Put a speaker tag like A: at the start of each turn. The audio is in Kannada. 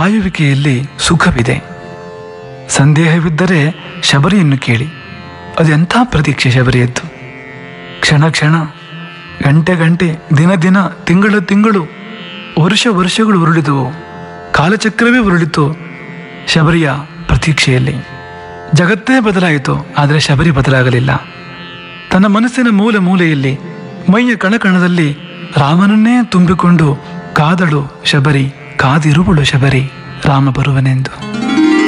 A: ಕಾಯುವಿಕೆಯಲ್ಲಿ ಸುಖವಿದೆ ಸಂದೇಹವಿದ್ದರೆ ಶಬರಿಯನ್ನು ಕೇಳಿ ಅದೆಂಥ ಪ್ರತೀಕ್ಷೆ ಶಬರಿಯದ್ದು ಕ್ಷಣ ಕ್ಷಣ ಗಂಟೆ ಗಂಟೆ ದಿನ ದಿನ ತಿಂಗಳು ತಿಂಗಳು ವರ್ಷ ವರ್ಷಗಳು ಉರುಳಿದವು ಕಾಲಚಕ್ರವೇ ಉರುಳಿತು ಶಬರಿಯ ಪ್ರತೀಕ್ಷೆಯಲ್ಲಿ ಜಗತ್ತೇ ಬದಲಾಯಿತು ಆದರೆ ಶಬರಿ ಬದಲಾಗಲಿಲ್ಲ ತನ್ನ ಮನಸ್ಸಿನ ಮೂಲೆ ಮೂಲೆಯಲ್ಲಿ ಮೈಯ ಕಣಕಣದಲ್ಲಿ ರಾಮನನ್ನೇ ತುಂಬಿಕೊಂಡು ಕಾದಳು ಶಬರಿ ಕಾದಿರುವಳು ಶಬರಿ ರಾಮ ಬರುವನೆಂದು